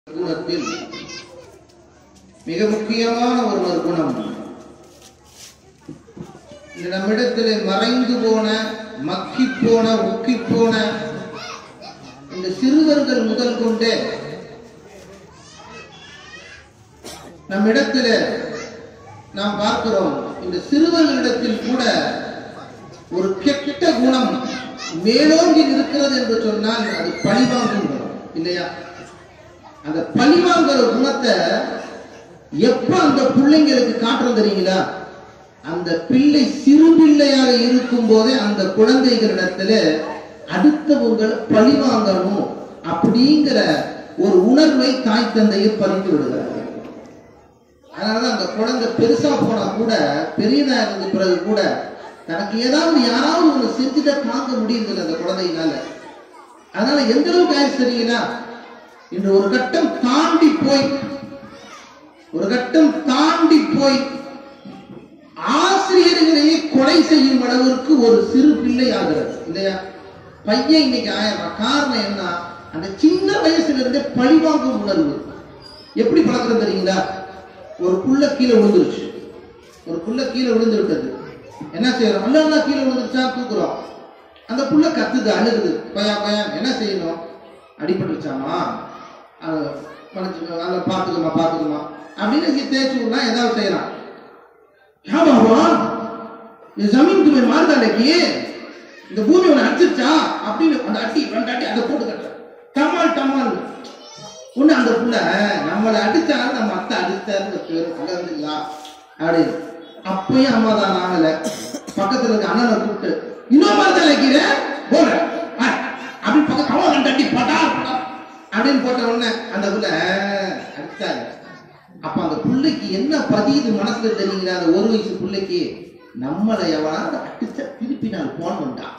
குணத்தில் மிக முக்கியமான ஒரு குணம் இந்த நம்மிடத்திலே மறைந்து போன மக்கி போன உக்கி போன இந்த சிறுவர்கள் முதல் கொண்டே நம்மிடத்திலே நாம் பார்க்கிறோம் இந்த சிறுவர்களிடத்தில் கூட ஒரு கெட்ட குணம் மேலோங்கி இருக்கிறது என்று சொன்னால் அது பழிவாங்கும் குணம் இல்லையா அந்த பழிவாங்கிற குணத்தை எப்ப அந்த பிள்ளைங்களுக்கு காட்டுறது தெரியுங்களா அந்த பிள்ளை சிறு பிள்ளையாக இருக்கும் போதே அந்த குழந்தைகளிடத்துல அடுத்தவங்களை பழிவாங்கணும் அப்படிங்கிற ஒரு உணர்வை தாய் தந்தையை பறித்து விடுகிறார்கள் அதனாலதான் அந்த குழந்தை பெருசா போனா கூட பெரியதா இருந்த பிறகு கூட தனக்கு ஏதாவது யாராவது ஒண்ணு செஞ்சுட்டா தாங்க முடியுதில்லை அந்த குழந்தையினால அதனால எந்த அளவுக்கு ஆயிடுச்சு தெரியுங்களா இன்று ஒரு கட்டம் தாண்டி போய் ஒரு கட்டம் தாண்டி போய் ஆசிரியர்களையே கொலை செய்யும் அளவிற்கு ஒரு சிறு பிள்ளை ஆகிறது இல்லையா பையன் இன்னைக்கு ஆயிரம் காரணம் என்ன அந்த சின்ன வயசுல இருந்தே பழிவாங்கும் உணர்வு எப்படி பழக்கம் தெரியுங்களா ஒரு புள்ள கீழே விழுந்துருச்சு ஒரு புள்ள கீழே விழுந்து விட்டது என்ன செய்யறோம் அல்ல அல்ல கீழே விழுந்துருச்சா தூக்குறோம் அந்த புள்ள கத்துது அழுகுது பையா பையா என்ன செய்யணும் அடிபட்டுருச்சாமா அதை மன்னிச்சுக்கோ அதை பார்த்துக்கமா பார்த்துக்கமா அப்படின்னு இங்க தேய்ச்சி விடா ஏதாவது செய்யறான் யா பாபா இந்த ஜமீன் துமை மாறுதாண்டைக்கு இந்த பூமி உன்னை அடிச்சிருச்சா அப்படின்னு அந்த அட்டி ரெண்டு அட்டி அதை போட்டு கட்டுற டமால் டமால் ஒண்ணு அந்த புள்ள நம்மளை அடிச்சாலும் நம்ம அத்தை அடிச்சாருன்னு பேரு கலந்துங்களா அப்படின்னு அப்பயும் அம்மா தான் ஆகல பக்கத்துல இருக்க அண்ணனை கூப்பிட்டு இன்னொரு மாதிரி வைக்கிற போற அப்படின்னு பக்கத்து அவன் ரெண்டு அட்டி பட்டா பட்டா அப்படின்னு போட்ட உடனே அந்த புள்ள அடிச்சாரு அப்ப அந்த புள்ளைக்கு என்ன பதியுது மனசுல தெரியுங்களா அந்த ஒரு வயசு புள்ளைக்கு நம்மளை எவனாவது அடிச்ச திருப்பி நான் போன் பண்ணிட்டான்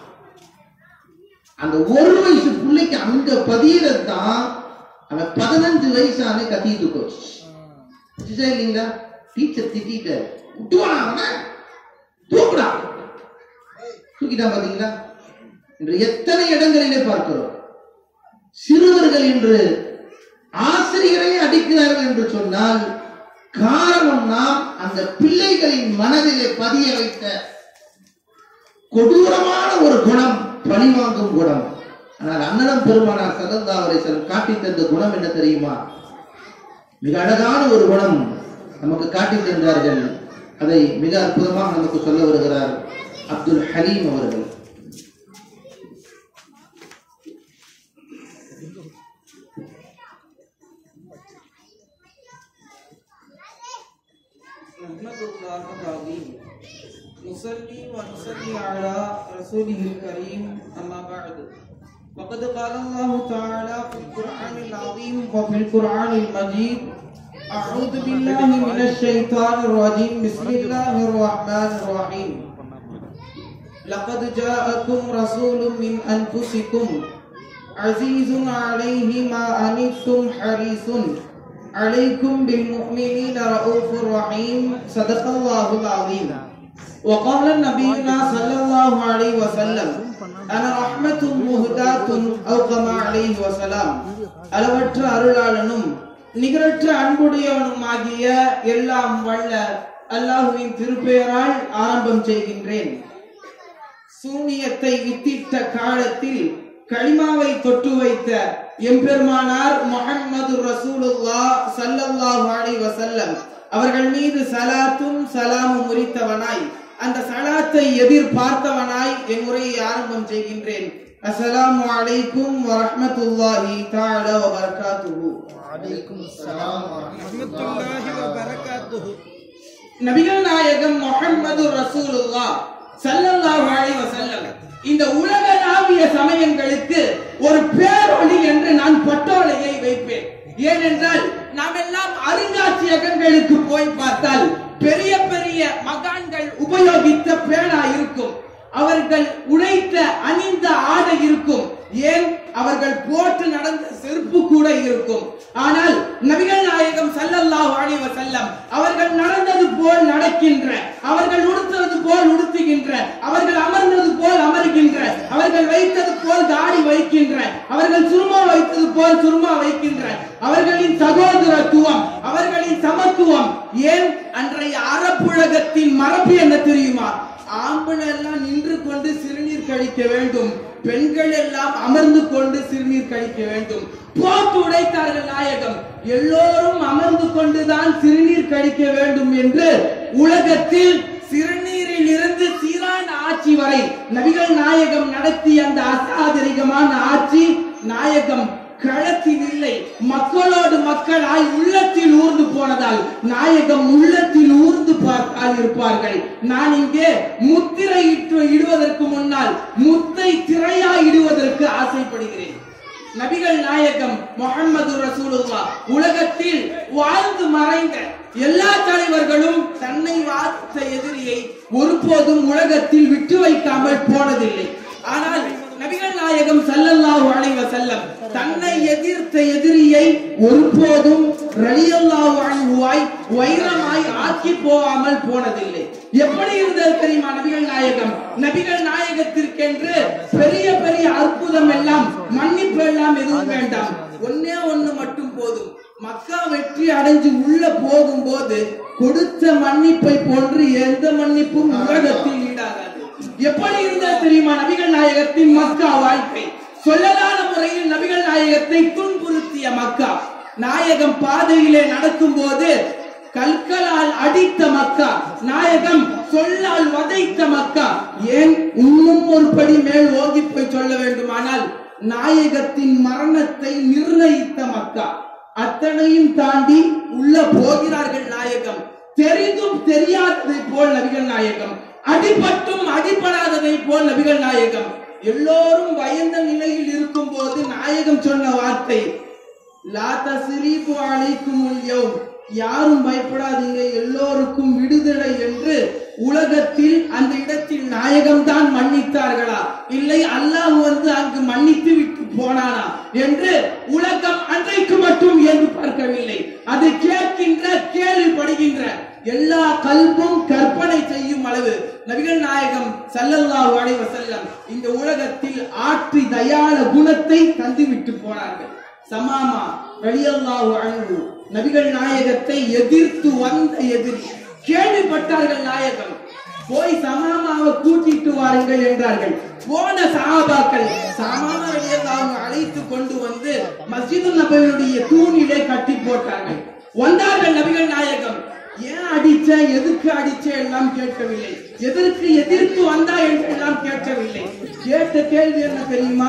அந்த ஒரு வயசு பிள்ளைக்கு அங்க பதியறது தான் அவன் பதினஞ்சு வயசானே கத்திட்டு போச்சு புரியுதா இல்லைங்களா டீச்சர் திட்டிட்ட விட்டுவானா அவனை தூக்குடா தூக்கிட்டான் பாத்தீங்களா இன்று எத்தனை இடங்களிலே பார்க்கிறோம் சிறுவர்கள் என்று ஆசிரியரை அடிக்கிறார்கள் என்று சொன்னால் காரணம் நாம் அந்த பிள்ளைகளின் மனதிலே பதிய வைத்த கொடூரமான ஒரு குணம் பழிவாங்கும் குணம் ஆனால் அண்ணனம் பெருமானார் சல்லல்லா அலிஸ்லம் காட்டி தந்த குணம் என்ன தெரியுமா மிக அழகான ஒரு குணம் நமக்கு காட்டி தந்தார்கள் அதை மிக அற்புதமாக நமக்கு சொல்ல வருகிறார் அப்துல் ஹலீம் அவர்கள் نحمد الله العظيم نصلي ونصلي على رسوله الكريم أما بعد فقد قال الله تعالى في القرآن العظيم وفي القرآن المجيد أعوذ بالله من الشيطان الرجيم بسم الله الرحمن الرحيم لقد جاءكم رسول من أنفسكم عزيز عليه ما أنتم حريص عليكم بالمؤمنين رؤوف رحيم صدق الله العظيم وقال نبينا صلى الله عليه وسلم أنا رحمة مهداة أو كما عليه وسلم அளவற்ற அருளாளனும் நிகரற்ற அன்புடையவனும் ஆகிய எல்லாம் வல்ல அல்லாஹுவின் திருப்பெயரால் ஆரம்பம் செய்கின்றேன் சூனியத்தை வித்திட்ட காலத்தில் களிமாவை தொட்டு வைத்த எம்பெருமானார் முஹம்மது ரசூலுல்லா சல்லல்லாஹு அலைஹி வஸல்லம் அவர்கள் மீது சலாத்தும் சலாமும் உரித்தவனாய் அந்த சலாத்தை எதிர்பார்த்தவனாய் என் உரையை ஆரம்பம் செய்கின்றேன் அஸ்ஸலாமு அலைக்கும் வரஹ்மத்துல்லாஹி தஆலா வ பரகாத்துஹு நபிகள் நாயகம் முஹம்மது ரசூலுல்லா ஸல்லல்லாஹு அலைஹி வஸல்லம் இந்த உலகளாவிய சமயங்களுக்கு ஒரு பேரொளி என்று நான் பட்டோலையை வைப்பேன் ஏனென்றால் நாம் எல்லாம் அருங்காட்சியகங்களுக்கு போய் பார்த்தால் பெரிய பெரிய மகான்கள் உபயோகித்த பேனா இருக்கும் அவர்கள் உழைத்த அணிந்த ஆடை இருக்கும் ஏன் அவர்கள் போட்டு நடந்த செருப்பு கூட இருக்கும் ஆனால் நபிகள் நாயகம் ஸல்லல்லாஹு அலைஹி வஸல்லம் அவர்கள் நடந்தது போல் நடக்கின்ற அவர்கள் உடுத்தது போல் உடுத்துகின்ற அவர்கள் அமர்ந்தது போல் அமர்கின்ற அவர்கள் வைத்தது போல் தாடி வைக்கின்ற அவர்கள் சுருமா வைத்தது போல் சுருமா வைக்கின்ற அவர்களின் சகோதரத்துவம் அவர்களின் சமத்துவம் ஏன் அன்றைய அரபுலகத்தின் மரபு என்ன தெரியுமா ஆம்பளை எல்லாம் நின்று கொண்டு சிறுநீர் கழிக்க வேண்டும் பெண்கள் எல்லாம் அமர்ந்து கொண்டு சிறுநீர் கழிக்க வேண்டும் போட்டு உடைத்தார்கள் நாயகம் எல்லோரும் அமர்ந்து கொண்டுதான் சிறுநீர் கழிக்க வேண்டும் என்று உலகத்தில் சிறுநீரில் இருந்து சீரான ஆட்சி வரை நபிகள் நாயகம் நடத்திய அந்த அசாதரிகமான ஆட்சி நாயகம் களத்தில் இல்லை மக்களோடு மக்களாய் உள்ளத்தில் ஊர்ந்து போனதால் நாயகம் உள்ளத்தில் ஊர்ந்து பார்த்தால் இருப்பார்கள் நான் இங்கே முத்திரை இட்டு இடுவதற்கு முன்னால் முத்தை திரையாய் இடுவதற்கு ஆசைப்படுகிறேன் நபிகள் நாயகம் முகமது ரசூலுல்லா உலகத்தில் வாழ்ந்து மறைந்த எல்லா தலைவர்களும் தன்னை வாதித்த எதிரியை ஒருபோதும் உலகத்தில் விட்டு வைக்காமல் போனதில்லை ஆனால் நபிகள் நாயகம் ஸல்லல்லாஹு அலைஹி வஸல்லம் தன்னை எதிர்த்த எதிரியை ஒருபோதும் ரலியல்லாஹு அன்ஹுவாய் வைரமாய் ஆக்கி போகாமல் போனதில்லை எப்படி இருந்தது தெரியுமா நபிகள் நாயகம் நபிகள் நாயகத்திற்கென்று பெரிய பெரிய அற்புதம் எல்லாம் மன்னிப்பு எல்லாம் எதுவும் வேண்டாம் ஒன்னே ஒண்ணு மட்டும் போதும் மக்கா வெற்றி அடைஞ்சு உள்ள போகும்போது கொடுத்த மன்னிப்பை போன்று எந்த மன்னிப்பும் உலகத்தில் ஈடாகாது எப்படி இருந்தது தெரியுமா நபிகள் நாயகத்தின் மக்கா வாழ்க்கை சொல்லலான முறையில் நபிகள் நாயகத்தை துன்புறுத்திய மக்கா நாயகம் பாதையிலே நடக்கும் போது கற்களால் அடித்த மக்கா நாயகம் சொல்லால் வதைத்த மக்கா ஏன் இன்னும் ஒரு படி மேல் ஓகி போய் சொல்ல வேண்டுமானால் நாயகத்தின் மரணத்தை நிர்ணயித்த மக்கா அத்தனையும் தாண்டி உள்ள போகிறார்கள் நாயகம் தெரிந்தும் தெரியாததை போல் நபிகள் நாயகம் அடிபட்டும் அடிபடாததை போல் நபிகள் நாயகம் எல்லோரும் பயந்த நிலையில் இருக்கும் போது நாயகம் சொன்ன வார்த்தை லா தஸ்ரீபு அலைக்குமுல் யௌம் யாரும் பயப்படாதீங்க எல்லோருக்கும் விடுதலை என்று உலகத்தில் அந்த இடத்தில் நாயகம் தான் மன்னித்தார்களா இல்லை அல்லாஹ் வந்து அங்கு மன்னித்து விட்டு போனானா என்று உலகம் அன்றைக்கு மட்டும் என்று பார்க்கவில்லை அது கேட்கின்ற கேள்விப்படுகின்ற எல்லா கல்பும் கற்பனை செய்யும் அளவு நபிகள் நாயகம் ஸல்லல்லாஹு அலைஹி வஸல்லம் இந்த உலகத்தில் ஆற்றி தயாள குணத்தை தந்துவிட்டு போனார்கள் சமாமா ரலியல்லாஹு அன்ஹு நபிகள் நாயகத்தை எதிர்த்து வந்த எதிரி கேள்விப்பட்டார்கள் நாயகம் போய் சமாமாவை கூட்டிட்டு வாருங்கள் என்றார்கள் போன சஹாபாக்கள் சமாமா ரலியல்லாஹு அழைத்து கொண்டு வந்து மஸ்ஜிது நபவியுடைய தூணிலே கட்டி போட்டார்கள் வந்தார்கள் நபிகள் நாயகம் ஏன் அடிச்ச எதுக்கு அடிச்ச எல்லாம் கேட்கவில்லை எதற்கு எதிர்த்து வந்தா என்று எல்லாம் கேட்கவில்லை கேட்ட கேள்வி என்ன தெரியுமா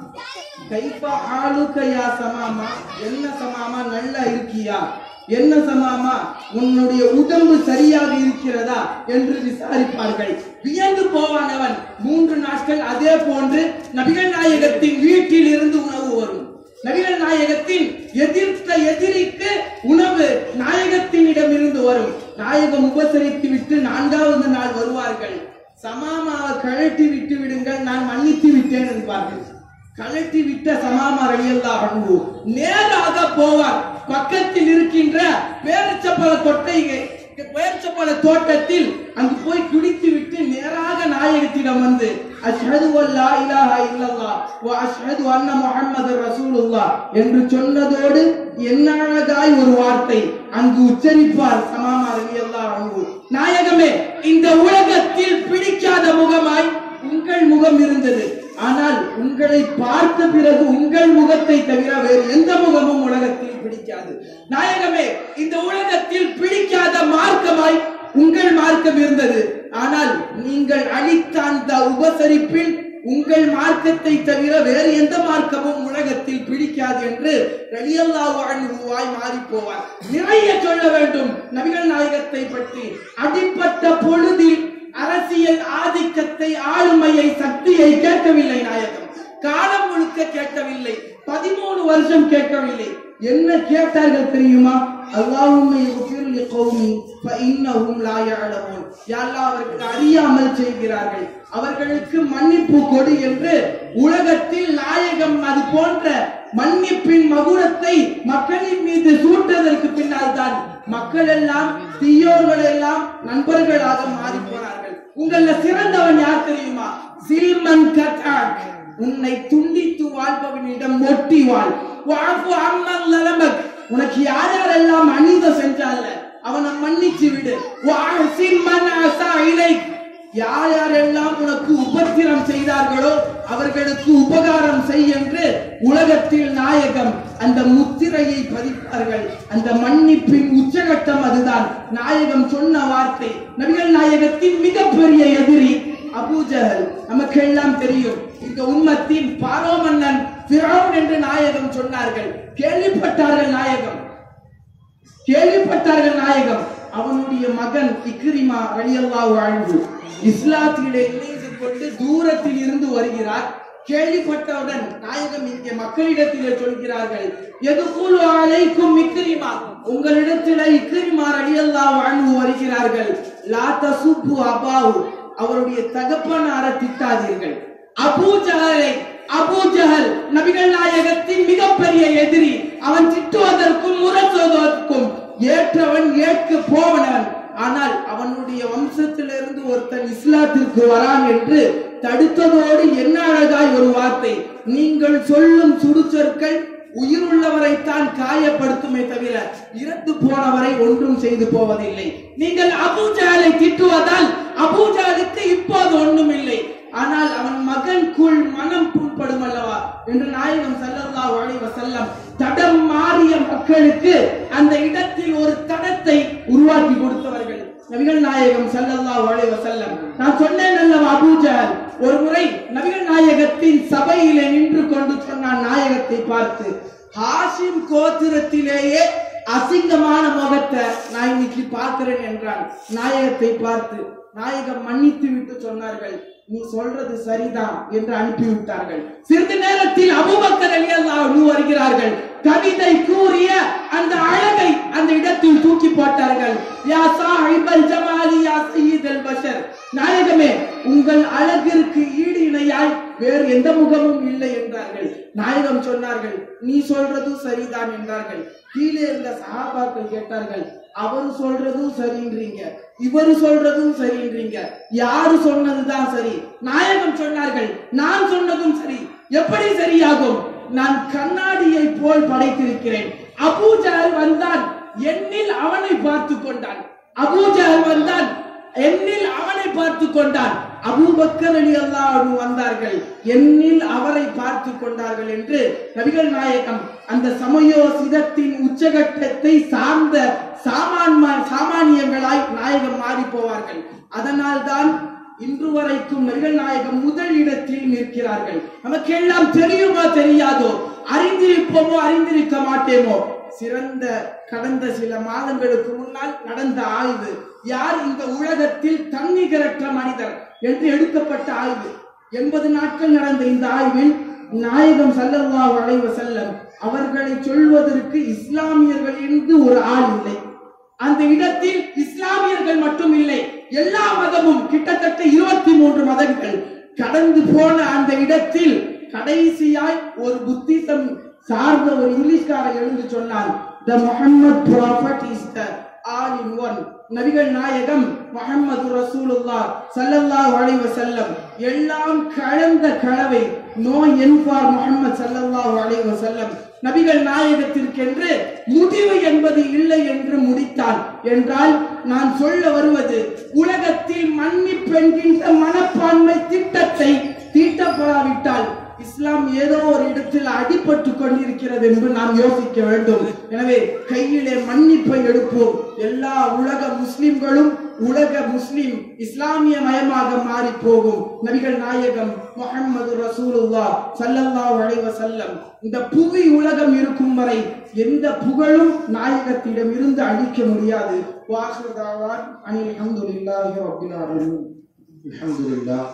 கைப்பா ஆளுக்க யா சமாமா என்ன சமாமா நல்லா இருக்கியா என்ன சமாமா உன்னுடைய உடம்பு சரியாக இருக்கிறதா என்று விசாரிப்பார்கள் வியந்து போவானவன் மூன்று நாட்கள் அதே போன்று நபிகள் நாயகத்தின் வீட்டில் இருந்து உணவு வரும் நபிகள் நாயகத்தின் எதிர்த்த எதிரிக்கு உணவு நாயகத்தினிடம் இருந்து வரும் நாயகம் உபசரித்து விட்டு நான்காவது நாள் வருவார்கள் சமாமாவை கழட்டி விட்டு விடுங்கள் நான் மன்னித்து விட்டேன் என்பார்கள் கழட்டி விட்ட சமாமா ரலியல்லா அன்பு நேராக போவார் பக்கத்தில் இருக்கின்ற பேரச்சப்பழ கொட்டை பேரச்சப்பழ தோட்டத்தில் அங்கு போய் குடித்து விட்டு நேராக நாயகத்திடம் வந்து அஷ்ஹது அல்லா இலாஹா இல்லல்லாஹ் வ அஷ்ஹது அன்ன முஹம்மது ரசூலுல்லாஹ் என்று சொன்னதோடு என்ன அழகாய் ஒரு வார்த்தை அங்கு உச்சரிப்பார் சமாமா ரலியல்லாஹு அன்ஹு நாயகமே இந்த உலகத்தில் பிடிக்காத முகமாய் உங்கள் முகம் இருந்தது ஆனால் உங்களை பார்த்த பிறகு உங்கள் முகத்தை தவிர வேறு எந்த முகமும் உலகத்தில் பிடிக்காது நாயகமே இந்த உலகத்தில் பிடிக்காத மார்க்கமாய் உங்கள் மார்க்கம் இருந்தது ஆனால் நீங்கள் அளித்த அந்த உபசரிப்பில் உங்கள் மார்க்கத்தை தவிர வேறு எந்த மார்க்கமும் உலகத்தில் பிடிக்காது என்று ரலியல்லாஹு அன்ஹுவாய் மாறி போவார் நிறைய சொல்ல வேண்டும் நபிகள் நாயகத்தை பற்றி அடிப்பட்ட பொழுதில் அரசியல் ஆதிக்கத்தை ஆளுமையை சக்தியை கேட்கவில்லை நாயகம் காலம் முழுக்க கேட்கவில்லை பதிமூணு வருஷம் கேட்கவில்லை என்ன கேட்டார்கள் தெரியுமா அல்லாஹும்மை யுஃபிர் லிகௌமி ஃபஇன்னஹும் லா யஅலமூன் யா அல்லாஹ் அவர்கள் அறியாமல் செய்கிறார்கள் அவர்களுக்கு மன்னிப்பு கொடு என்று உலகத்தில் நாயகம் அது போன்ற மன்னிப்பின் மகுடத்தை மக்களின் மீது சூட்டதற்கு பின்னால் தான் மக்கள் எல்லாம் தீயோர்கள் எல்லாம் நண்பர்களாக மாறி போனார்கள் உங்கள சிறந்தவன் யார் தெரியுமா சில்மன் கட்டாக் உன்னை துண்டித்து வாழ்பவனிடம் ஒட்டி வாழ் வாஃபு அம்மன் லலமக் உனக்கு யார் யாரெல்லாம் அநீதம் செஞ்சால அவனை மன்னிச்சு விடு வாஹ்சின் மன் அஸா இலைக் யார் யாரெல்லாம் உனக்கு உபத்திரம் செய்தார்களோ அவர்களுக்கு உபகாரம் செய் என்று உலகத்தில் நாயகம் அந்த முத்திரையை பதிப்பார்கள் அந்த மன்னிப்பின் உச்சகட்டம் அதுதான் நாயகம் சொன்ன வார்த்தை நபிகள் நாயகத்தின் மிகப்பெரிய எதிரி அபூஜஹல் நமக்கெல்லாம் தெரியும் இந்த உம்மத்தின் பாரோ மன்னன் ஃபிரௌன் என்று நாயகம் சொன்னார்கள் கேள்விப்பட்டார்கள் நாயகம் கேள்விப்பட்டார்கள் நாயகம் அவனுடைய மகன் இக்ரிமா ரலியல்லாஹு அன்ஹு இஸ்லாத்திலே இணைந்து கொண்டு தூரத்தில் இருந்து வருகிறார் கேள்விப்பட்டவுடன் நாயகம் இங்கே மக்களிடத்திலே சொல்கிறார்கள் எதுகுல் அலைக்கும் இக்ரிமா உங்களிடத்திலே இக்ரிமா ரலியல்லாஹு அன்ஹு வருகிறார்கள் லா தசுப்பு அபாவு அவருடைய தகப்பனார திட்டாதீர்கள் அபூஜஹலை அபூஜஹல் நபிகள் நாயகத்தின் மிகப்பெரிய எதிரி அவன் திட்டுவதற்கும் முரசுவதற்கும் ஏற்றவன் ஏற்க போவனவன் ஆனால் அவனுடைய வம்சத்திலிருந்து ஒருத்தன் இஸ்லாத்திற்கு வரான் என்று தடுத்ததோடு என்ன அழகாய் ஒரு வார்த்தை நீங்கள் சொல்லும் சுடுசொற்கள் உயிருள்ளவரைத்தான் காயப்படுத்துமே தவிர இறந்து போனவரை ஒன்றும் செய்து போவதில்லை நீங்கள் அபூஜாலை திட்டுவதால் அபூஜாலுக்கு இப்போது ஒன்றும் இல்லை ஆனால் அவன் மகன் குள் மனம் புண்படும் அல்லவா என்று நாயகம் ஸல்லல்லாஹு அலைஹி வஸல்லம் தடம் மாறிய மக்களுக்கு அந்த இடத்தில் ஒரு தடத்தை உருவாக்கி கொடுத்தவர்கள் நபிகள் நாயகம் ஸல்லல்லாஹு அலைஹி வஸல்லம் நான் சொன்னேன் அல்லவா அபூஜஹல் ஒரு முறை நபிகள் நாயகத்தின் சபையிலே நின்று கொண்டு சொன்னான் நாயகத்தை பார்த்து ஹாஷிம் கோத்திரத்திலேயே அசிங்கமான முகத்தை நான் இன்னைக்கு பார்க்கிறேன் என்றான் நாயகத்தை பார்த்து நாயகம் மன்னித்து விட்டு சொன்னார்கள் நீ சொல்றது சரிதான் என்று அனுப்பிவிட்டார்கள் சிறிது நேரத்தில் அபூபக்கர் அலியல்லாஹு வருகிறார்கள் கவிதை கூறிய அந்த அழகை அந்த இடத்தில் தூக்கி போட்டார்கள் யா சாஹிபல் ஜமாலி யா சய்யிதல் பஷர் நாயகமே உங்கள் அழகிற்கு ஈடு இணையாய் வேறு எந்த முகமும் இல்லை என்றார்கள் நாயகம் சொன்னார்கள் நீ சொல்றதும் சரிதான் என்றார்கள் கீழே இருந்த சஹாபாக்கள் கேட்டார்கள் அவர் சொல்றதும் சரின்றீங்க இவர் சொல்றதும் சரின்றீங்க யாரு சொன்னதுதான் சரி நாயகம் சொன்னார்கள் நான் சொன்னதும் சரி எப்படி சரியாகும் நான் கண்ணாடியை போல் படைத்திருக்கிறேன் அபூஜால் வந்தான் என்னில் அவனை பார்த்து கொண்டான் அபூஜால் வந்தான் என்னில் அவனை பார்த்து கொண்டான் அபூபக்கர் அலி அல்லாஹ் வந்தார்கள் என்னில் அவரை பார்த்து கொண்டார்கள் என்று நபிகள் நாயகம் அந்த சமயோசிதத்தின் உச்சகட்டத்தை சார்ந்த சாமான்மா சாமானியங்களாய் நாயகம் மாறி போவார்கள் அதனால் தான் இன்று வரைக்கும் நபிகள் நாயகம் முதல் இடத்தில் நிற்கிறார்கள் நமக்கெல்லாம் தெரியுமோ தெரியாதோ அறிந்திருப்போமோ அறிந்திருக்க மாட்டேமோ சிறந்த கடந்த சில மாதங்களுக்கு முன்னால் நடந்த ஆய்வு யார் இந்த உலகத்தில் தன்னிகரற்ற மனிதர் என்று எடுக்கப்பட்ட ஆய்வு எண்பது நாட்கள் நடந்த இந்த ஆய்வில் நாயகம் ஸல்லல்லாஹு அலைஹி வஸல்லம் அவர்களை சொல்வதற்கு இஸ்லாமியர்கள் என்று ஒரு ஆள் இல்லை அந்த இடத்தில் இஸ்லாமியர்கள் மட்டும் இல்லை எல்லா மதமும் கிட்டத்தட்ட இருபத்தி மூன்று மதங்கள் கடந்து போன அந்த இடத்தில் கடைசியாய் ஒரு புத்திசம் சார்ந்த ஒரு இங்கிலீஷ்காரன் எழுந்து சொன்னான் the Muhammad prophet is the all in one நபிகள் நாயகம் முஹம்மது ரசூலுல்லாஹ் ஸல்லல்லாஹு அலைஹி வஸல்லம் எல்லாம் கலந்த கலவை நோ என் ஃபார் முஹம்மது ஸல்லல்லாஹு அலைஹி வஸல்லம் நபிகள் நாயகத்திற்கென்று முடிவு என்பது இல்லை என்று முடித்தான் என்றால் நான் சொல்ல வருவது உலகத்தில் மன்னிப்பென்கின்ற மனப்பான்மை திட்டத்தை தீட்டப்படாவிட்டால் இஸ்லாம் ஏதோ ஒரு இடத்தில் அடிபட்டு கொண்டிருக்கிறது என்று நாம் யோசிக்க வேண்டும் எனவே கையிலே மன்னிப்பை எடுப்போம் எல்லா உலக முஸ்லிம்களும் உலக முஸ்லிம் இஸ்லாமிய மயமாக மாறி போகும் நபிகள் நாயகம் முஹம்மது ரசூலுல்லாஹ் ஸல்லல்லாஹு அலைஹி வஸல்லம் இந்த புவி உலகம் இருக்கும் வரை எந்த புகழும் நாயகத்திடம் இருந்து அழிக்க முடியாது வாஹிரு தாவான் அனில் அல்ஹம்துலில்லாஹி ரப்பில் ஆலமீன் அல்ஹம்துலில்லாஹ்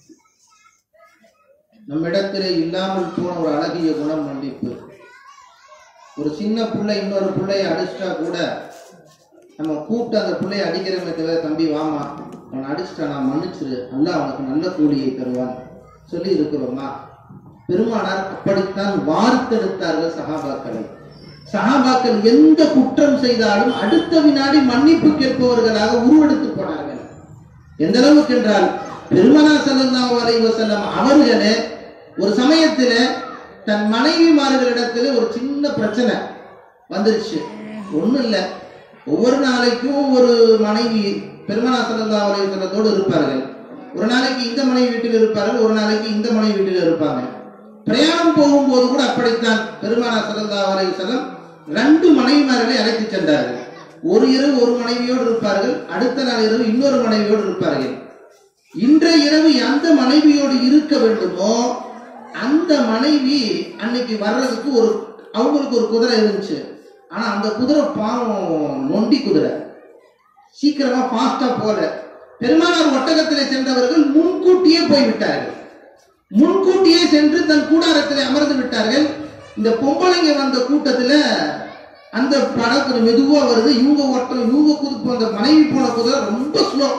நம்மிடத்திலே இல்லாமல் போன ஒரு அழகிய குணம் மன்னிப்பு ஒரு சின்ன புள்ளை இன்னொரு பிள்ளைய அடிச்சிட்டா கூட நம்ம கூப்பிட்டு அந்த பிள்ளைய அடிக்கிறோமே தவிர தம்பி வாமா அவனை அடிச்சிட்டா நான் மன்னிச்சிரு நல்லா அவனுக்கு நல்ல கூலியை தருவான் சொல்லி இருக்கிறோமா பெருமானார் அப்படித்தான் வார்த்தெடுத்தார்கள் சஹாபாக்களை சஹாபாக்கள் எந்த குற்றம் செய்தாலும் அடுத்த வினாடி மன்னிப்பு கேட்பவர்களாக உருவெடுத்து போனார்கள் எந்த அளவுக்கு என்றால் பெருமனார் ஸல்லல்லாஹு அலைஹி வஸல்லம் அவர்களே ஒரு சமயத்துல தன் மனைவிமார்களிடத்துல ஒரு சின்ன பிரச்சனை வந்துருச்சு ஒண்ணும் இல்ல ஒவ்வொரு நாளைக்கும் ஒரு மனைவி பெருமனா ஸல்லல்லாஹு அலைஹி வஸல்லத்தோடு இருப்பார்கள் ஒரு நாளைக்கு இந்த மனைவி வீட்டில் இருப்பார்கள் ஒரு நாளைக்கு இந்த மனைவி வீட்டில் இருப்பாங்க பிரயாணம் போகும்போது கூட அப்படித்தான் பெருமானா ஸல்லல்லாஹு அலைஹி வஸல்லம் ரெண்டு மனைவிமார்களை அழைத்து சென்றார்கள் ஒரு இரவு ஒரு மனைவியோடு இருப்பார்கள் அடுத்த நாள் இரவு இன்னொரு மனைவியோடு இருப்பார்கள் இன்றைய இரவு எந்த மனைவியோடு இருக்க வேண்டுமோ அந்த மனைவி அன்னைக்கு வர்றதுக்கு ஒரு அவங்களுக்கு ஒரு குதிரை இருந்துச்சு ஆனா அந்த குதிரை பாவம் நொண்டி குதிரை சீக்கிரமா ஃபாஸ்டா போல பெருமானார் ஒட்டகத்திலே சென்றவர்கள் முன்கூட்டியே போய்விட்டார்கள் முன்கூட்டியே சென்று தன் கூடாரத்திலே அமர்ந்து விட்டார்கள் இந்த பொம்பளைங்க வந்த கூட்டத்துல அந்த படம் கொஞ்சம் மெதுவா வருது இவங்க ஓட்டம் இவங்க குதிப்பு அந்த மனைவி போன குதிரை ரொம்ப ஸ்லோ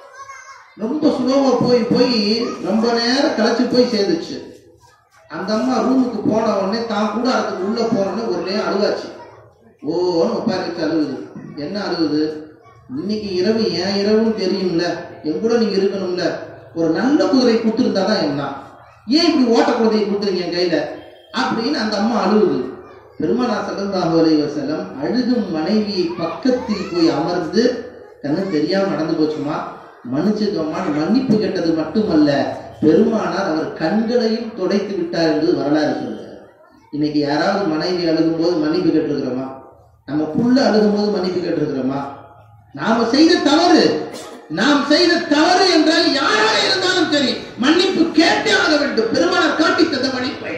ரொம்ப ஸ்லோவா போய் போய் ரொம்ப நேரம் களைச்சு போய் சேர்ந்துச்சு அந்த அம்மா ரூமுக்கு போன உடனே தான் கூடாரத்துக்கு உள்ள போன உடனே ஒரே அழுவாச்சு ஓன்னு உட்காரிச்சு அழுகுது என்ன அழுகுது இன்னைக்கு இரவு ஏன் இரவுன்னு தெரியும்ல என் கூட நீங்க இருக்கணும்ல ஒரு நல்ல குதிரை கொடுத்துருந்தாதான் என்ன ஏன் இப்படி ஓட்ட குதிரையை கொடுத்துருங்க என் கையில அப்படின்னு அந்த அம்மா அழுகுது பெருமானா ஸல்லல்லாஹு அலைஹி வஸல்லம் அழுகும் மனைவியை பக்கத்தில் போய் அமர்ந்து கண்ணு தெரியாம நடந்து போச்சுமா மன்னிச்சுக்கோமான்னு மன்னிப்பு கேட்டது மட்டுமல்ல பெருமானார் அவர் கண்களையும் துடைத்து விட்டார் என்று வரலாறு சொல்லுகிறார் இன்னைக்கு யாராவது மனைவி அழுகும் போது மன்னிப்பு கேட்டிருக்கிறோமா நம்ம புள்ள அழுகும் போது மன்னிப்பு கேட்டிருக்கிறோமா நாம செய்த தவறு நாம் செய்த தவறு என்றால் யாராக இருந்தாலும் சரி மன்னிப்பு கேட்டே ஆக வேண்டும் பெருமானார் காட்டி தந்த மன்னிப்பை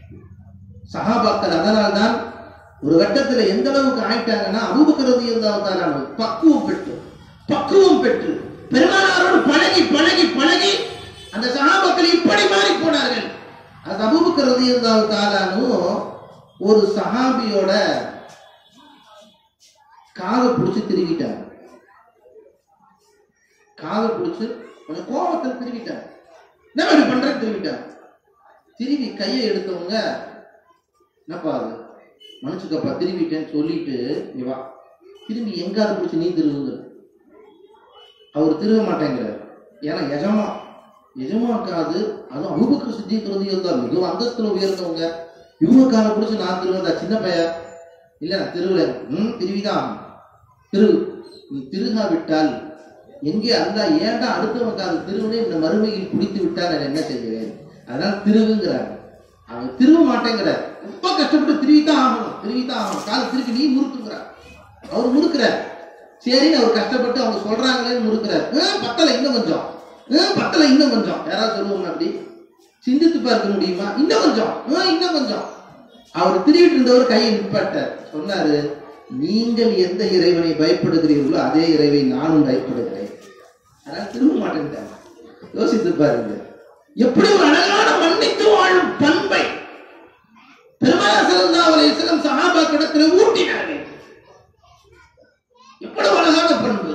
சஹாபாக்கள் அதனால்தான் ஒரு கட்டத்துல எந்த அளவுக்கு ஆயிட்டாங்கன்னா அபூபக்கரது இருந்தால் பக்குவம் பெற்று பக்குவம் பெற்று பெருமானாரோடு பழகி பழகி பழகி அந்த சஹாபாக்கள் இப்படி மாறி போனார்கள் அது அபூபக்கரது இருந்தால் தாலானும் ஒரு சஹாபியோட காதை பிடிச்சு திருவிட்டார் காதை பிடிச்சு கொஞ்சம் கோபத்தில் திருவிட்டார் என்ன இப்படி பண்ற திருவிட்டார் திருவி கையை எடுத்தவங்க என்னப்பா அது மனுஷக்கப்பா திரும்பிட்டேன்னு சொல்லிட்டு இங்க வா திரும்பி எங்காவது பிடிச்சி நீ திருவுங்க அவர் திரும்ப மாட்டேங்கிறார் ஏன்னா எஜமா எஜமாக்காது அதுவும் அபுபக்கர் சித்திக்கிறது இருந்தா மிக அந்தஸ்துல உயர்ந்தவங்க இவங்க காலை பிடிச்சி நான் திருவதா சின்ன பையன் இல்ல நான் திருவிழா ம் திருவிதான் ஆகணும். திரு நீ திருகாவிட்டால் எங்கே அல்ல ஏன்டா அடுத்தவங்க அது திருவனே இந்த மறுமையில் குடித்து விட்டால் நான் என்ன செய்கிறேன் அதனால திருவுங்கிறார் அவன் திரும்ப மாட்டேங்கிறார் ரொம்ப கஷ்டப்பட்டு திருவித்தான் ஆகணும் திருவித்தான் ஆகணும் காலை திருப்பி நீ முறுக்குங்கிறார் அவர் முறுக்கிறார் சரின்னு அவர் கஷ்டப்பட்டு அவங்க சொல்றாங்களேன்னு முறுக்கிறார் "ஆ, பத்தல இன்னும் கொஞ்சம் ஆ, பத்தல இன்னும் கொஞ்சம் யாராவது சொல்லுவாங்க அப்படி சிந்தித்து பார்க்க முடியுமா இன்னும் கொஞ்சம் ஆ, இன்னும் கொஞ்சம் அவர் திருவிட்டு இருந்தவர் கையை நிப்பாட்டார் சொன்னாரு நீங்கள் எந்த இறைவனை பயப்படுகிறீர்களோ அதே இறைவை நானும் பயப்படுகிறேன் அதனால திரும்ப மாட்டேன்ட்டாங்க யோசித்து பாருங்க எப்படி ஒரு அழகான மன்னித்து வாழும் பண்பை பெருமாள் ஸல்லல்லாஹு அலைஹி வஸல்லம் சஹாபாக்களிடத்தில் ஊட்டினார்கள் எவ்வளவு அழகான பண்பு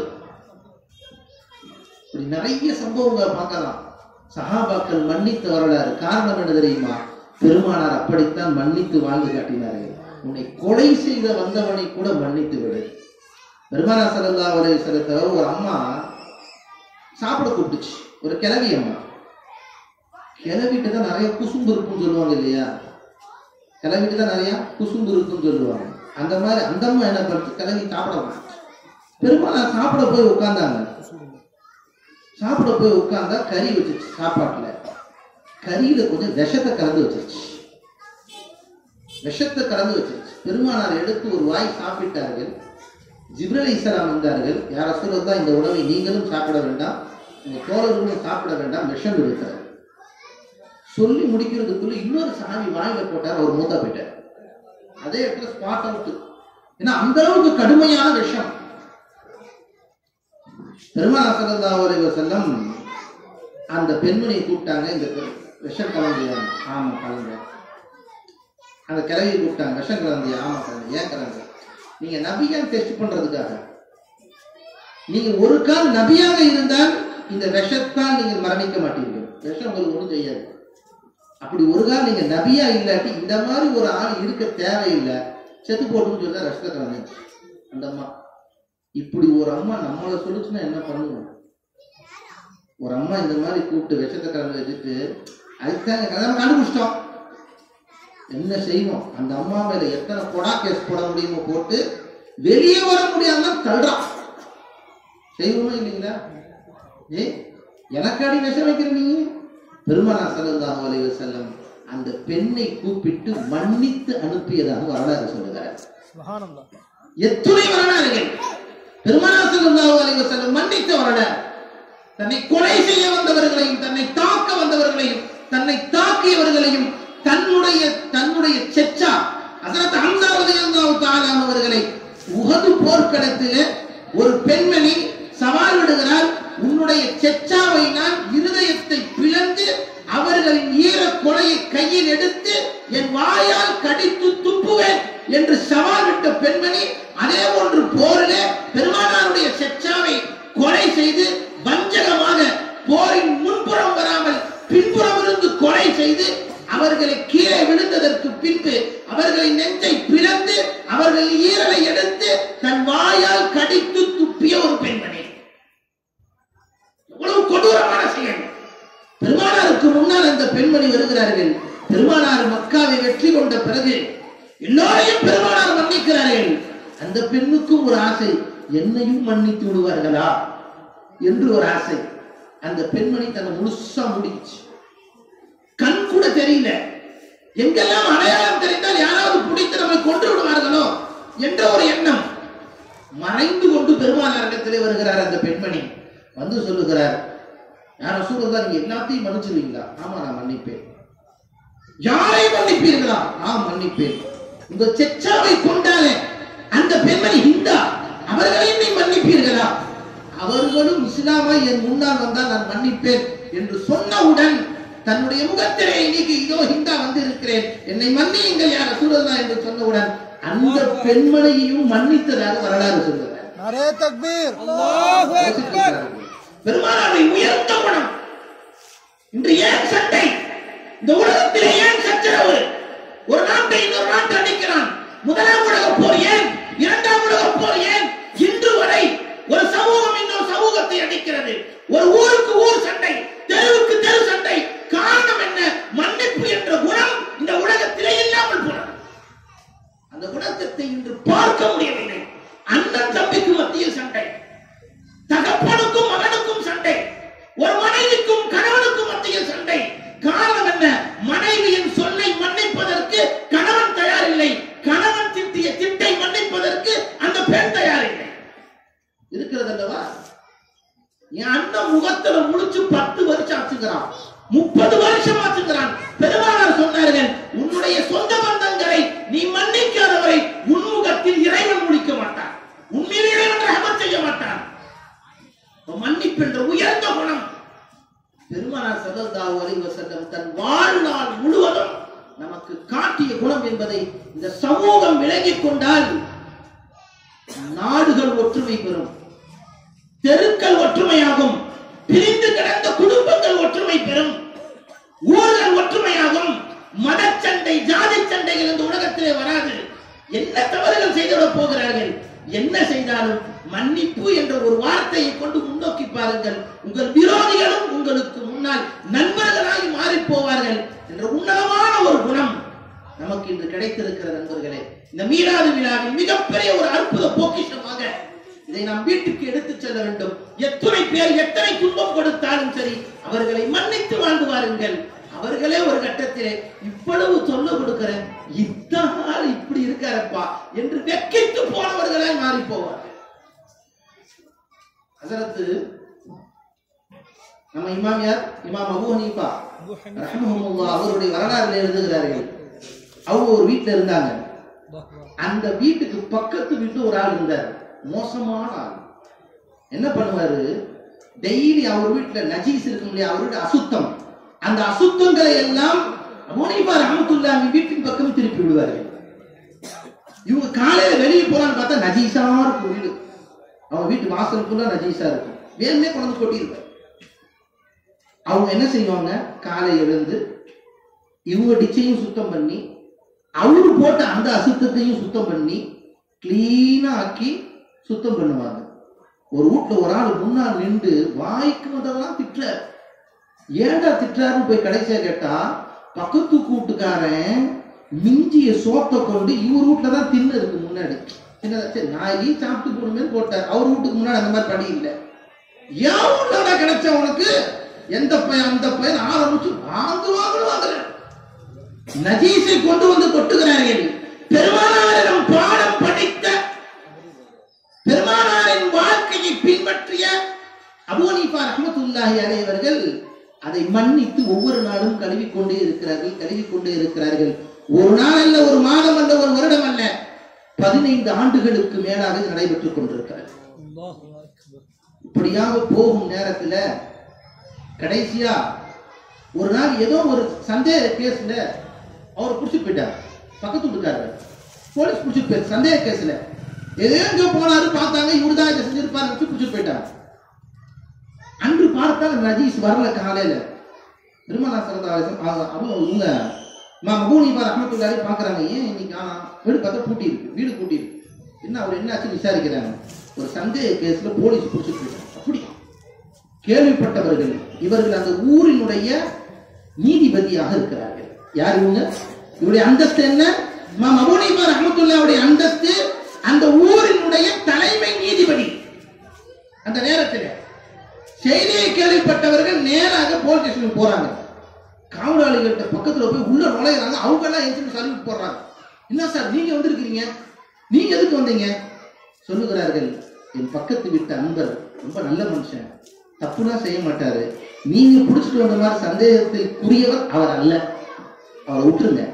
இப்படி நிறைய சம்பவங்களை பார்க்கலாம் சஹாபாக்கள் மன்னித்த வரலாறு காரணம் என்ன தெரியுமா பெருமானார் அப்படித்தான் மன்னித்து வாழ்ந்து காட்டினார்கள் உன்னை கொலை செய்த வந்தவனை கூட மன்னித்து விடு பெருமானா ஸல்லல்லாஹு அலைஹி வஸல்லத்தை ஒரு அம்மா சாப்பிட கூப்பிட்டுச்சு ஒரு கிழவி அம்மா கிளவிட்டு தான் நிறைய குசும்பு இருக்குன்னு சொல்லுவாங்க இல்லையா கிளவிட்டு தான் நிறைய குசும்பு இருக்குன்னு சொல்லுவாங்க அந்த மாதிரி அந்த அம்மா என்ன பண்ணுச்சு கிளவி சாப்பிட மாட்டுச்சு பெருமாள் சாப்பிட போய் உட்கார்ந்தாங்க சாப்பிட போய் உட்கார்ந்தா கறி வச்சிருச்சு சாப்பாட்டுல கறியில கொஞ்சம் விஷத்தை கலந்து வச்சிருச்சு விஷத்தை கலந்து வச்சிருச்சு பெருமானார் எடுத்து ஒரு வாய் சாப்பிட்டார்கள் ஜிப்ரல் இஸ்லாம் வந்தார்கள் யார சொல்றதா இந்த உணவை நீங்களும் சாப்பிட வேண்டாம் உங்க தோழர்களும் சாப்பிட வேண்டாம் விஷம் இருக்கிறார் சொல்லி முடிக்கிறதுக்குள்ள இன்னொரு சாமி வாயில போட்டார் அவர் மூத்தா போயிட்டார் அதே இடத்துல ஸ்பாட் அவுட் ஏன்னா அந்த அளவுக்கு கடுமையான விஷம் பெருமானா ஸல்லல்லாஹு அலைஹி வஸல்லம் அந்த பெண்மணியை கூப்பிட்டாங்க இந்த பெ- விஷம் கலந்தியா ஆமா கலந்த அந்த கிழவியை கூப்பிட்டாங்க விஷம் கலந்தியா ஆமா கலந்து ஏன் கலந்த நீங்க நபியான் டெஸ்ட் பண்றதுக்காக நீங்க ஒரு கால் நபியாக இருந்தால் இந்த விஷத்தால் நீங்கள் மரணிக்க மாட்டீர்கள் விஷம் உங்களுக்கு ஒன்றும் செய்யாது அப்படி ஒரு கால் நீங்க நபியா இல்லாட்டி இந்த மாதிரி ஒரு ஆள் இருக்க தேவையில்லை செத்து போட்டுன்னு சொல்லி ரஷ்டக்காரங்க அந்த அம்மா இப்படி ஒரு அம்மா நம்மளை சொல்லுச்சுன்னா என்ன பண்ணுவோம் ஒரு அம்மா இந்த மாதிரி கூப்பிட்டு விஷத்தை கலந்து வச்சுட்டு அதுக்குதான் கல்யாணம் கண்டுபிடிச்சிட்டோம் என்ன செய்வோம் அந்த அம்மா மேல எத்தனை கொடா கேஸ் போட முடியுமோ போட்டு வெளியே வர முடியாம தள்ளுறான் செய்வோமா இல்லைங்களா ஏ எனக்காடி விஷம் வைக்கிற நீ பெருமானா ஸல்லல்லாஹு அலைஹி வஸல்லம் அந்த பெண்ணை கூப்பிட்டு மன்னித்து அனுப்பியதாக வரலாறு சொல்லுகிறார் எத்துணை வரலாறுகள் பெருமானா ஸல்லல்லாஹு அலைஹி வஸல்லம் மன்னித்த வரலாறு தன்னை கொலை செய்ய வந்தவர்களையும் தன்னை தாக்க வந்தவர்களையும் தன்னை தாக்கியவர்களையும் தன்னுடைய தன்னுடைய செச்சா ஹஸரத் ஹம்சா ரலியல்லாஹு தஆலா அவர்களை உஹது போர்க்களத்திலே ஒரு பெண்மணி சவால் விடுகிறார் உன்னுடைய செச்சாவை நான் இருதயத்தை பிளந்து அவர்களின் ஈர கொலையை கையில் எடுத்து என் வாயால் கடித்து துப்புவேன் என்று சவால் விட்ட பெண்மணி அதே போன்று போரிலே பெருமானாருடைய செச்சாவை கொலை செய்து வஞ்சகமாக போரின் முன்புறம் வராமல் பின்புறம் இருந்து கொலை செய்து அவர்களை கீழே விழுந்ததற்கு பின்பு அவர்களின் நெஞ்சை பிளந்து அவர்கள் ஈரலை எடுத்து தன் வாயால் கடித்து துப்பிய ஒரு பெண்மணி எவ்வளவு கொடூரமான செயல் பெருமானாருக்கு முன்னால் அந்த பெண்மணி வருகிறார்கள் பெருமானார் மக்காவை வெற்றி கொண்ட பிறகு எல்லோரையும் பெருமானார் மன்னிக்கிறார்கள் அந்த பெண்ணுக்கும் ஒரு ஆசை என்னையும் மன்னித்து விடுவார்களா என்று ஒரு ஆசை அந்த பெண்மணி தன்னை முழுசா முடிச்சு கண் கூட தெரியல எங்கெல்லாம் அடையாளம் தெரிந்தால் யாராவது பிடித்து நம்மை கொன்று விடுவார்களோ என்ற ஒரு எண்ணம் மறைந்து கொண்டு பெருமானாரிடத்திலே வருகிறார் அந்த பெண்மணி வந்து சொல்லுகிறார் யார் சூழல் நீங்க எல்லாத்தையும் மன்னிச்சிருவீங்களா ஆமா நான் மன்னிப்பேன் யாரை மன்னிப்பீர்களா நான் மன்னிப்பேன் உங்க செச்சாவை கொண்டாலே அந்த பெண்மணி ஹிந்தா அவர்களையும் நீ மன்னிப்பீர்களா அவர்களும் இஸ்லாமை என் முன்னால் வந்தால் நான் மன்னிப்பேன் என்று சொன்னவுடன் தன்னுடைய முகத்திலே இன்னைக்கு இதோ ஹிந்தா வந்து இருக்கிறேன் என்னை மன்னியுங்கள் யார் சூழல்லா என்று சொன்னவுடன் அந்த பெண்மணியையும் மன்னித்ததாக வரலாறு சொல்லுகிறார் नारे तकबीर பெருமானாரை உயர்ந்த குணம் இன்று ஏன் சண்டை இந்த உலகத்திலே ஏன் சச்சரவு ஒரு நாட்டை இன்னொரு நாட்டை அடிக்கிறான் முதலாம் உலக போர் ஏன் இரண்டாம் உலக போர் ஏன் இன்று வரை ஒரு சமூகம் இன்னொரு சமூகத்தை அடிக்கிறது ஒரு ஊருக்கு ஊர் சண்டை தெருவுக்கு தெரு சண்டை காரணம் என்ன மன்னிப்பு என்ற குணம் இந்த உலகத்திலே இல்லாமல் போனது அந்த குணத்தை இன்று பார்க்க முடியவில்லை அண்ணன் தம்பிக்கு மத்தியில் சண்டை தகப்பனுக்கும் மகனுக்கும் சண்டை ஒரு மனைவிக்கும் கணவனுக்கும் மத்தியில் சண்டை காரணம் என்ன மனைவியின் சொல்லை மன்னிப்பதற்கு கணவன் தயாரில்லை கணவன் திட்டிய திட்டை மன்னிப்பதற்கு அந்த பெண் தயாரில்லை இருக்கிறது அல்லவா என் அண்ணன் முகத்துல முழிச்சு பத்து வருஷம் ஆச்சுங்கிறான் முப்பது வருஷம் ஆச்சுங்கிறான் பெருமானார் சொன்னார்கள் உன்னுடைய சொந்த பந்தங்களை நீ மன்னிக்காதவரை உன்முகத்தில் இறைவன் முடிக்க மாட்டான் உண்மையிலே இறைவன் ரஹமத் செய்ய மாட்டான் அப்ப மன்னிப்பு என்ற உயர்ந்த குணம் பெருமானார் ஸல்லல்லாஹு அலைஹி வஸல்லம் தன் வாழ்நாள் முழுவதும் நமக்கு காட்டிய குணம் என்பதை இந்த சமூகம் விளங்கிக் கொண்டால் நாடுகள் ஒற்றுமை பெறும் தெருக்கள் ஒற்றுமையாகும் பிரிந்து கிடந்த குடும்பங்கள் ஒற்றுமை பெறும் ஊர்கள் ஒற்றுமையாகும் மதச்சண்டை ஜாதி சண்டைகள் இந்த உலகத்திலே வராது என்ன தவறுகள் செய்துவிடப் போகிறார்கள் என்ன செய்தாலும் மன்னிப்பு என்ற ஒரு வார்த்தையை கொண்டு முன்னோக்கி பாருங்கள் உங்கள் விரோதிகளும் உங்களுக்கு முன்னால் நண்பர்களாகி மாறி போவார்கள் என்ற உன்னதமான ஒரு குணம் நமக்கு இன்று கிடைத்திருக்கிற நண்பர்களே இந்த மீனாது விழாவின் மிகப்பெரிய ஒரு அற்புத பொக்கிஷமாக இதை நாம் வீட்டுக்கு எடுத்துச் செல்ல வேண்டும் எத்தனை பேர் எத்தனை துன்பம் கொடுத்தாலும் சரி அவர்களை மன்னித்து வாழ்ந்து வாருங்கள் அவர்களே ஒரு கட்டத்திலே இவ்வளவு சொல்ல கொடுக்கிறேன் இத்தனால் இப்படி இருக்காரப்பா என்று வெக்கித்து போனவர்களாய் மாறி போவார் ஹசரத்து நம்ம இமாம் யார் இமாம் அபூ ஹனீஃபா ரஹ்மஹுல்லாஹ் அவருடைய வரலாறுல எழுதுகிறார்கள் அவங்க ஒரு வீட்டுல இருந்தாங்க அந்த வீட்டுக்கு பக்கத்து வீட்டுல ஒரு ஆள் இருந்தார் மோசமான ஆள் என்ன பண்ணுவாரு டெய்லி அவர் வீட்டுல நஜீஸ் இருக்கும் இல்லையா அவருடைய அசுத்தம் அந்த அசுத்தங்களை எல்லாம் முனிபா ரஹமத்துல்லாஹி வீட்டின் பக்கம் திருப்பி விடுவார்கள் இவங்க காலையில வெளியே போறான்னு பார்த்தா நஜீஸா இருக்கும் வீடு அவங்க வீட்டு வாசல் ஃபுல்லா நஜீஸா இருக்கும் வேணுமே கொண்டு கொட்டியிருப்பார் அவங்க என்ன செய்வாங்க காலை எழுந்து இவங்க டிச்சையும் சுத்தம் பண்ணி அவரு போட்ட அந்த அசுத்தத்தையும் சுத்தம் பண்ணி கிளீனா ஆக்கி சுத்தம் பண்ணுவாங்க ஒரு வீட்டுல ஒரு ஆள் முன்னால் நின்று வாய்க்கு வந்ததெல்லாம் திட்டுறாரு ஏன்டா திட்டுறாருன்னு போய் கடைசியா கேட்டா பக்கத்து கூட்டுக்காரன் மிஞ்சிய சோத்தை கொண்டு இவர் வீட்டுல தான் தின்னு இருக்கு முன்னாடி சின்னதா, சரி நாயகி சாப்பிட்டு போடுமே போட்டார் அவர் வீட்டுக்கு முன்னாடி அந்த மாதிரி படி இல்லை ஏன் வீட்டுல கிடைச்ச உனக்கு எந்த பையன் அந்த பையன் ஆரம்பிச்சு வாங்கு வாங்கணும் வாங்குறேன் நஜீஸை கொண்டு வந்து கொட்டுகிறார்கள் பெருமானாரிடம் பாடம் படித்த பெருமானாரின் வாழ்க்கையை பின்பற்றிய அபூனிஃபா ரஹ்மத்துல்லாஹி அலைவர்கள் அதை மன்னித்து ஒவ்வொரு நாளும் கழுவிக்கொண்டே இருக்கிறார்கள் கழுவிக்கொண்டே இருக்கிறார்கள் ஒரு நாள் அல்ல ஒரு மாதம் அல்ல ஒரு வருடம் அல்ல பதினைந்து ஆண்டுகளுக்கு மேலாக இது நடைபெற்றுக் கொண்டிருக்கிறது இப்படியாக போகும் நேரத்துல கடைசியா ஒரு நாள் ஏதோ ஒரு சந்தேக கேஸ்ல அவர் புடிச்சிட்டு போயிட்டார் பக்கத்து வீட்டுக்காரர் போலீஸ் புடிச்சிட்டு போயிரு சந்தேக கேஸ்ல ஏதோ எங்க போனாரு பார்த்தாங்க இவரு தான் இதை செஞ்சிருப்பாரு வச்சு புடிச்சிட்டு போயிட்டார் அன்று பார்த்தால் நஜீஸ் வரல காலையில திருமணா சரதாரசம் அவங்க இவங்க மகூனிபா ரஹமத்துல்லாரி பாக்குறாங்க ஏன் இன்னைக்கு ஆனா வீடு பார்த்தா பூட்டி இருக்கு வீடு பூட்டி இருக்கு என்ன அவர் என்னாச்சு விசாரிக்கிறாங்க ஒரு சந்தேக கேஸ்ல போலீஸ் புடிச்சிட்டு போயிட்டாங்க அப்படி கேள்விப்பட்டவர்கள் இவர்கள் அந்த ஊரினுடைய நீதிபதியாக இருக்கிறார்கள் யார் இவங்க இவருடைய அந்தஸ்து என்ன இமாம் அபூ ஹனீஃபா ரஹ்மத்துல்லாஹுடைய அந்தஸ்து அந்த ஊரினுடைய தலைமை நீதிபதி அந்த நேரத்தில் செய்தியை கேள்விப்பட்டவர்கள் நேராக போலீஸ் ஸ்டேஷனுக்கு போறாங்க காவலாளிகள்கிட்ட பக்கத்துல போய் உள்ள நுழையிறாங்க அவங்க எல்லாம் எந்திரிச்சு சர்வீஸ் போடுறாங்க என்ன சார் நீங்க வந்திருக்கிறீங்க நீங்க எதுக்கு வந்தீங்க சொல்லுகிறார்கள் என் பக்கத்து வீட்டு அன்பர் ரொம்ப நல்ல மனுஷன் தப்புலாம் செய்ய மாட்டாரு நீங்க புடிச்சிட்டு வந்த மாதிரி சந்தேகத்திற்குரியவர் அவர் அல்ல அவரை விட்டுருங்க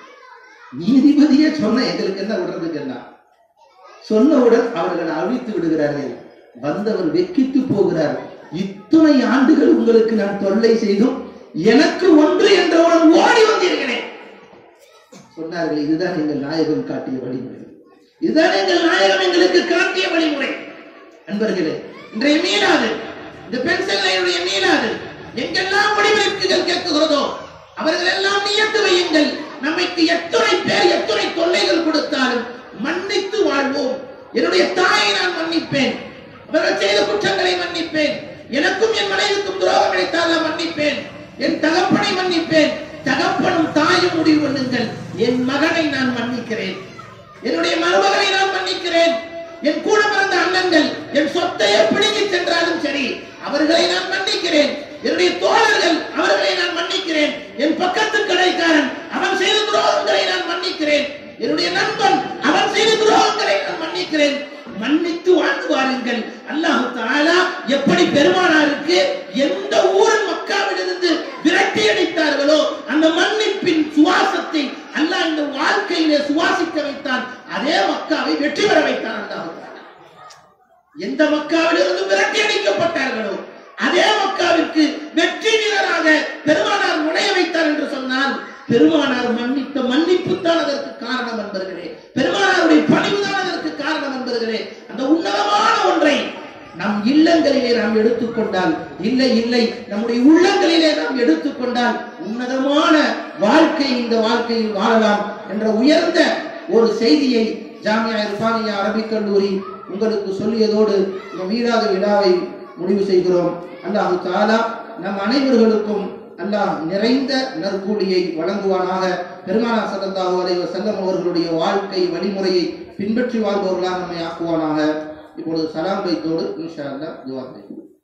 நீதிபதியே சொன்ன எங்களுக்கு என்ன விடுறதுக்கு என்ன சொன்னவுடன் அவர்கள் அழித்து விடுகிறார்கள் வந்தவர் வெக்கித்து போகிறார் இத்துணை ஆண்டுகள் உங்களுக்கு நான் தொல்லை செய்தும் எனக்கு ஒன்று என்றவுடன் ஓடி வந்தீர்களே சொன்னார்கள் இதுதான் எங்கள் நாயகம் காட்டிய வழிமுறை இதுதான் எங்கள் நாயகம் எங்களுக்கு காட்டிய வழிமுறை அன்பர்களே இன்றைய மீளாது இந்த பென்சிலுடைய மீளாது எங்கெல்லாம் வடிவமைப்புகள் கேட்கிறதோ அவர்கள் எல்லாம் நியத்து வையுங்கள் நமக்கு எத்துணை பேர் எத்துணை தொல்லைகள் கொடுத்தாலும் மன்னித்து வாழ்வோம் என்னுடைய தாயை நான் மன்னிப்பேன் அவர்கள் செய்த குற்றங்களை மன்னிப்பேன் எனக்கும் என் மனைவிக்கும் துரோகம் இழைத்தால் நான் மன்னிப்பேன் என் தகப்பனை மன்னிப்பேன் தகப்பனும் தாயும் முடிவு பண்ணுங்கள் என் மகனை நான் மன்னிக்கிறேன் என்னுடைய மருமகளை நான் மன்னிக்கிறேன் என் கூட பிறந்த அண்ணன்கள் என் சொத்தையே பிடுங்கி சென்றாலும் சரி அவர்களை நான் மன்னிக்கிறேன் என்னுடைய தோழர்கள் அவர்களை நான் மன்னிக்கிறேன் என் பக்கத்து கடைக்காரன் அவன் செய்த துரோகங்களை நான் மன்னிக்கிறேன் என்னுடைய நண்பன் அவன் செய்த துரோகங்களை நான் மன்னிக்கிறேன் மன்னித்து வாழ்ந்து வாருங்கள் அல்லாஹு தாலா எப்படி பெருமானாருக்கு எந்த ஊரின் மக்காவிலிருந்து விரட்டி அடித்தார்களோ அந்த மன்னிப்பின் சுவாசத்தை அல்லாஹ் இந்த வாழ்க்கையிலே சுவாசிக்க வைத்தான் அதே மக்காவை வெற்றி பெற வைத்தான் அல்லாஹு தாலா எந்த மக்காவிலிருந்து விரட்டி அடிக்கப்பட்டார்களோ அதே மக்காவிற்கு வெற்றி வீரராக பெருமானார் நுழைய வைத்தார் என்று சொன்னால் பெருமானார் மன்னித்த மன்னிப்பு தான் அதற்கு காரணம் என்பர்களே பெருமானாருடைய பணிவு தான் அதற்கு காரணம் என்பர்களே அந்த உன்னதமான ஒன்றை நம் இல்லங்களிலே நாம் எடுத்துக்கொண்டால் இல்லை இல்லை நம்முடைய உள்ளங்களிலே நாம் எடுத்துக்கொண்டால் உன்னதமான வாழ்க்கை இந்த வாழ்க்கையில் வாழலாம் என்ற உயர்ந்த ஒரு செய்தியை ஜாமியா இர்பானியா அரபிக் கல்லூரி உங்களுக்கு சொல்லியதோடு இந்த மீளாத விழாவை முடிவு செய்கிறோம் அல்லாஹு தாலா நம் அனைவர்களுக்கும் அல்லாஹ் நிறைந்த நற்கூலியை வழங்குவானாக பெருமானா சல்லல்லாஹு அலைஹி வஸல்லம் அவர்களுடைய வாழ்க்கை வழிமுறையை பின்பற்றி வாழ்பவர்களாக நம்மை ஆக்குவானாக இப்பொழுது சலாம் வைத்தோடு இன்ஷா அல்லாஹ் துவா செய்வோம்